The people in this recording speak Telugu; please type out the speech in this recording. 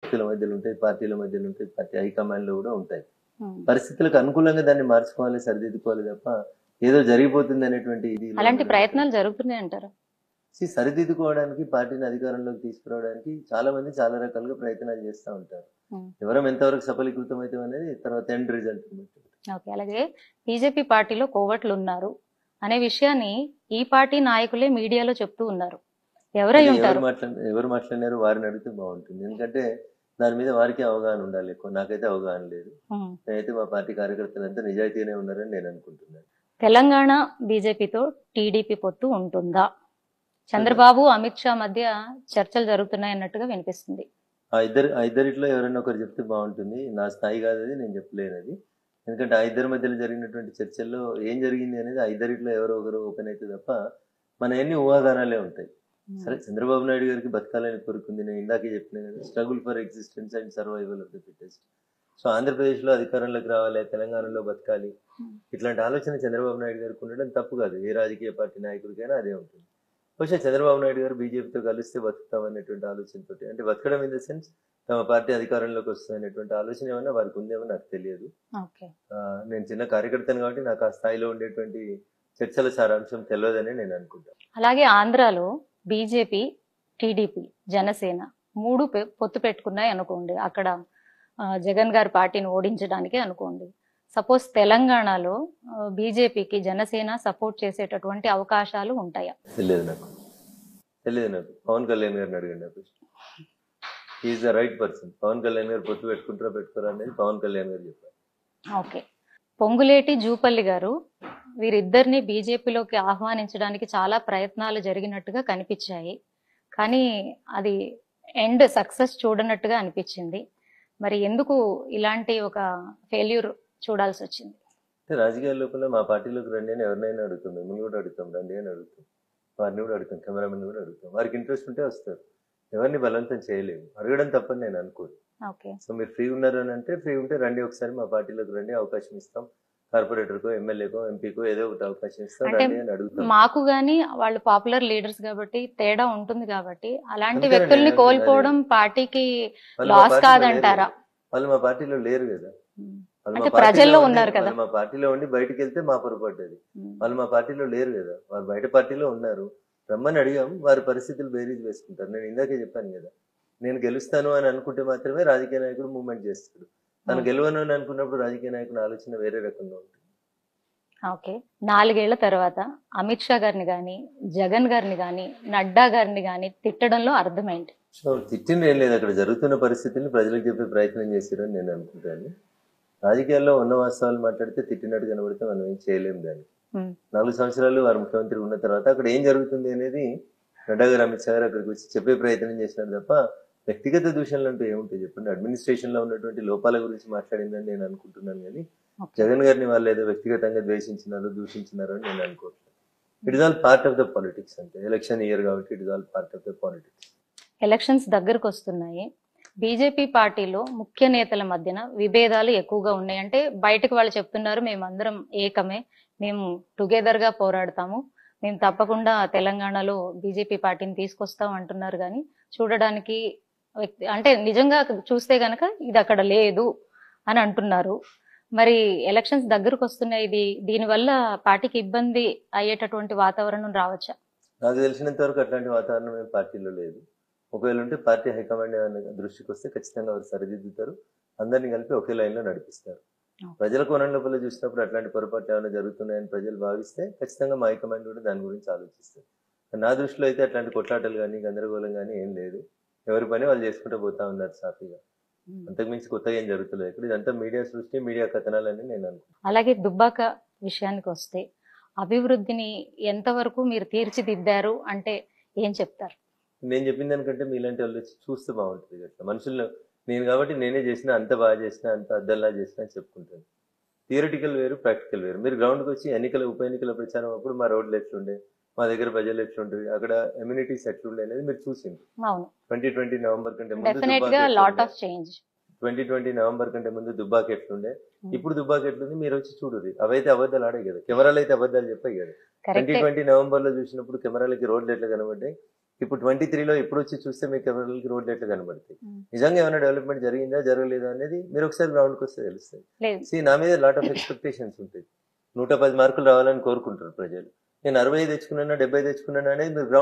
వ్యక్తుల మధ్యలో ఉంటాయి పార్టీల మధ్యలో ఉంటాయి పార్టీ హైకమాండ్ లో కూడా ఉంటాయి ఉమ్. పరిస్థితులకు అనుకూలంగా దాన్ని మార్చుకోవాలి సరిదిద్దుకోవాలి తప్ప ఏదో జరిగిపోతుంది అనేటువంటి ఇది అలాంటి ప్రయత్నాలు జరుగుతున్నాయి అంటారా See, సరిదిద్దుకోవడానికి పార్టీని అధికారంలోకి తీసుకురావడానికి చాలా మంది చాలా రకాలుగా ప్రయత్నాలు చేస్తూ ఉంటారు Hmm. ఎవరం ఎంతవరకు సఫలీకృతం అవుతాం అనేది తర్వాత ఎండ్ రిజల్ట్ ఓకే అలాగే బీజేపీ పార్టీలో కోవట్లు ఉన్నారు అనే విషయాన్ని ఈ పార్టీ నాయకులే మీడియాలో చెప్తూ ఉన్నారు ఎవరై ఎవరు ఉంటారు మాట్లాడి ఎవరు మాట్లాడినారో వారిని అడిగితే బాగుంటుంది ఎందుకంటే దాని మీద వారికి అవగాహన ఉండాలి ఎక్కువ నాకైతే అవగాహన లేదు ఉమ్. నేనైతే మా పార్టీ కార్యకర్తలంతా నిజాయితీగానే ఉన్నారని నేను అనుకుంటున్నాను తెలంగాణ బీజేపీతో టీడీపీ పొత్తు ఉంటుందా చంద్రబాబు అమిత్ షా మధ్య చర్చలు జరుగుతున్నాయి అన్నట్టుగా వినిపిస్తుంది ఆ ఇద్దరు ఆ ఇద్దరిట్లో ఎవరైనా ఒకరు చెప్తే బాగుంటుంది నా స్థాయి కాదు అది నేను చెప్పలేను అది ఎందుకంటే ఆ ఇద్దరి మధ్యలో జరిగినటువంటి చర్చల్లో ఏం జరిగింది అనేది ఆ ఇద్దరిట్లో ఎవరో ఒకరు ఓపెన్ అయితే తప్ప మన ఎన్ని ఊహాగానాలే ఉంటాయి సరే చంద్రబాబు నాయుడు గారికి బతకాలని కోరుకుంది నేను ఇందాకే చెప్పిన కదా struggle for existence and survival of the fittest so ఆంధ్రప్రదేశ్లో అధికారంలోకి రావాలి తెలంగాణలో బతకాలి ఇట్లాంటి ఆలోచన చంద్రబాబు నాయుడు గారికి ఉండడం తప్పు కాదు ఏ రాజకీయ పార్టీ నాయకుడికైనా అదే ఉంటుంది బహుశా చంద్రబాబు నాయుడు గారు బీజేపీతో కలిస్తే బతుకుతాం అనేటువంటి ఆలోచనతో అంటే బతకడం ఇన్ ద సెన్స్ తమ పార్టీ అధికారంలోకి వస్తుంది అనేటువంటి ఆలోచన ఏమన్నా వారికి ఉందేమో నాకు తెలియదు ఓకే ఆ, నేను చిన్న కార్యకర్తను కాబట్టి నాకు ఆ స్థాయిలో ఉండేటువంటి చర్చల సారాంశం తెలియదని నేను అనుకుంటాను అలాగే ఆంధ్రాలో బీజేపీ టీడీపీ జనసేన మూడు పె- పొత్తు పెట్టుకున్నాయి అనుకోండి అక్కడ ఆ, జగన్ గారి పార్టీని ఓడించడానికి అనుకోండి సపోజ్ తెలంగాణలో ఆ, బీజేపీకి జనసేన సపోర్ట్ చేసేటటువంటి అవకాశాలు ఉంటాయా తెలియదు నాకు తెలియదు నాకు పవన్ కళ్యాణ్ గారిని అడగండి నాకు is the right person Pawan Kalyan గారు పొత్తు పెట్టుకుంటారా పెట్టుకోరా అనేది పవన్ కళ్యాణ్ గారు చెప్పారు ఓకే పొంగులేటి జూపల్లి గారు వీరిద్దరిని బీజేపీలోకి ఆహ్వానించడానికి చాలా ప్రయత్నాలు జరిగినట్టుగా కనిపించాయి కానీ అది ఎండ్ సక్సెస్ చూడనట్టుగా అనిపించింది మరి ఎందుకు ఇలాంటి ఒక ఫెయిల్యూర్ చూడాల్సి వచ్చింది అంటే రాజకీయాల లోపల మా పార్టీలోకి రండి అని ఎవరినైనా అడుగుతాం మిమ్మల్ని కూడా అడుగుతాం రండి అని అడుగుతాం వారిని కూడా అడుగుతాం కెమెరామెన్ కూడా అడుగుతాం వారికి ఇంట్రెస్ట్ ఉంటే వస్తారు ఎవరిని బలవంతం చేయలేము అడగడం తప్పని నేను అనుకోను ఓకే సో మీరు ఫ్రీ ఉన్నారు అని అంటే ఫ్రీ ఉంటే రండి ఒకసారి మా పార్టీలోకి రండి అవకాశం ఇస్తాం కార్పొరేటర్కో ఎమ్మెల్యేకో ఎంపీకో ఏదో ఒకటి అవకాశం ఇస్తాం అంటే రండి అని అడుగుతాం మాకు గాని వాళ్ళు పాపులర్ లీడర్స్ కాబట్టి తేడా ఉంటుంది కాబట్టి అలాంటి అంతేనండి, వ్యక్తుల్ని అంతే. కోల్పోవడం పార్టీకి వాళ్ళు మా లాస్ పార్టీలో కాదంటారా లేరు. వాళ్ళు మా పార్టీలో లేరు కదా వాళ్ళు మా అంటే పార్టీలో ప్రజల్లో ఉండి- ఉన్నారు కదా. వాళ్ళు మా పార్టీలో ఉండి బయటికి వెళ్తే మా పొరపాటు అది ఉమ్. వాళ్ళు మా పార్టీలో లేరు కదా వాళ్ళు బయట పార్టీలో ఉన్నారు రమ్మని అడిగాం వారి పరిస్థితులు బేరీజ్ వేసుకుంటారు నేను ఇందాకే చెప్పాను కదా నేను గెలుస్తాను అని అనుకుంటే మాత్రమే రాజకీయ నాయకుడు మూవ్మెంట్ చేస్తాడు తను Hmm. గెలవను అని అనుకున్నప్పుడు రాజకీయ నాయకుని ఆలోచన వేరే రకంగా ఉంటుంది ఓకే నాలుగేళ్ల తర్వాత అమిత్ షా గారిని గాని జగన్ గారిని గాని నడ్డా గారిని గాని తిట్టడంలో అర్థమైంది సో తిట్టింది ఏం లేదు అక్కడ జరుగుతున్న పరిస్థితుల్ని ప్రజలకు చెప్పే ప్రయత్నం చేశారని నేను అనుకుంటాను రాజకీయాల్లో ఉన్న వాస్తవాలు మాట్లాడితే తిట్టినట్టు కనబడితే మనం ఏం చేయలేము దాన్ని ఉమ్. నాలుగు సంవత్సరాలు వారు ముఖ్యమంత్రి ఉన్న తర్వాత అక్కడ ఏం జరుగుతుంది అనేది నడ్డా గారు అమిత్ షా గారు అక్కడికి వచ్చి చెప్పే ప్రయత్నం చేసినారు తప్ప వ్యక్తిగత దూషణలు అంటూ ఏముంటాయి చెప్పండి అడ్మినిస్ట్రేషన్ లో ఉన్నటువంటి లోపాల గురించి మాట్లాడిందని నేను అనుకుంటున్నాను కానీ ఓకే. జగన్ గారిని వాళ్ళు ఏదో వ్యక్తిగతంగా ద్వేషించినారు దూషించినారు అని నేను అనుకోవట్లేదు it is all part of the politics అంటే ఎలక్షన్ ఇయర్ కాబట్టి it is all part of the politics elections దగ్గరకు వస్తున్నాయి బీజేపీ పార్టీలో ముఖ్య నేతల మధ్యన విభేదాలు ఎక్కువగా ఉన్నాయి అంటే బయటకు వాళ్ళు చెప్తున్నారు మేమందరం ఏకమే మేము టుగెదర్ గా పోరాడతాము మేము తప్పకుండా తెలంగాణలో బీజేపీ పార్టీని తీసుకొస్తాం అంటున్నారు కానీ చూడడానికి వ్యక్తి అంటే నిజంగా చూస్తే గనక ఇది అక్కడ లేదు అని అంటున్నారు మరి ఎలక్షన్స్ దగ్గరకు వస్తున్నాయి ఇది దీనివల్ల పార్టీకి ఇబ్బంది అయ్యేటటువంటి వాతావరణం రావచ్చా నాకు తెలిసినంత వరకు అట్లాంటి వాతావరణం ఏం పార్టీలో లేదు ఒకవేళ ఉంటే పార్టీ హైకమాండ్ ఏమైనా దృష్టికి వస్తే ఖచ్చితంగా వారు సరిదిద్దుతారు అందరినీ కలిపి ఒకే లైన్ లో నడిపిస్తారు Okay. ప్రజల కోణం లోపల చూసినప్పుడు అట్లాంటి పొరపాట్లు ఏమైనా జరుగుతున్నాయని ప్రజలు భావిస్తే ఖచ్చితంగా మా హైకమాండ్ కూడా దాని గురించి ఆలోచిస్తారు నా దృష్టిలో అయితే అట్లాంటి కొట్లాటలు కానీ గందరగోళం కానీ ఏం లేదు ఎవరి పని వాళ్ళు చేసుకుంటూ పోతా ఉన్నారు సాఫీగా అంతకుమించి కొత్తగా ఏం జరుగుతలేదు ఇక్కడ ఇదంతా మీడియా సృష్టి మీడియా కథనాలని నేను అనుకుంటున్నాను అలాగే దుబ్బాక విషయానికి వస్తే అభివృద్ధిని ఎంతవరకు మీరు తీర్చిదిద్దారు అంటే ఏం చెప్తారు నేను చెప్పిన దానికంటే మీలాంటి వాళ్ళు వచ్చి చూస్తే బాగుంటుంది అట్లా మనుషుల్లో నేను కాబట్టి నేనే చేసిన అంత బాగా చేసిన అంత అద్దల్లా చేసిన అని చెప్పుకుంటాను థియరిటికల్ వేరు ప్రాక్టికల్ వేరు మీరు గ్రౌండ్కి వచ్చి ఎన్నికల ఉప ఎన్నికల ప్రచారం అప్పుడు మా రోడ్లు ఎట్లుండే మా దగ్గర ప్రజలు ఎట్లుంటుంది అక్కడ ఎమ్యూనిటీస్ ఎట్లుండే అనేది మీరు చూసింది అవును ట్వంటీ ట్వంటీ నవంబర్ కంటే డెఫినెట్ గా lot of change twenty twenty November కంటే ముందు దుబ్బాకి ఎట్లుండే ఇప్పుడు దుబ్బాకి ఎట్లుంది మీరు వచ్చి చూడుర్రి అవైతే అబద్ధాలు ఆడే కదా కెమెరాలు అయితే అబద్ధాలు చెప్పాయి కదా ట్వంటీ కరెక్ట్ ట్వంటీ నవంబర్ లో చూసినప్పుడు కెమెరాలకి రోడ్లు ఎట్లా కనబడ్డాయి ఇప్పుడు ట్వంటీ త్రీలో ఎప్పుడు వచ్చి చూస్తే మీకు ఎవరికి రోడ్లు ఎట్లా కనబడతాయి Hmm. నిజంగా ఏమైనా డెవలప్మెంట్ జరిగిందా జరగలేదా అనేది మీరు ఒకసారి గ్రౌండ్కి వస్తే తెలుస్తుంది లేదు సి నా మీద లాట్ ఆఫ్ ఎక్స్పెక్టేషన్స్ ఉంటాయి నూట పది మార్కులు రావాలని కోరుకుంటారు ప్రజలు నేను అరవై తెచ్చుకున్నానా డెబ్బై తెచ్చుకున్నానా అనేది మీరు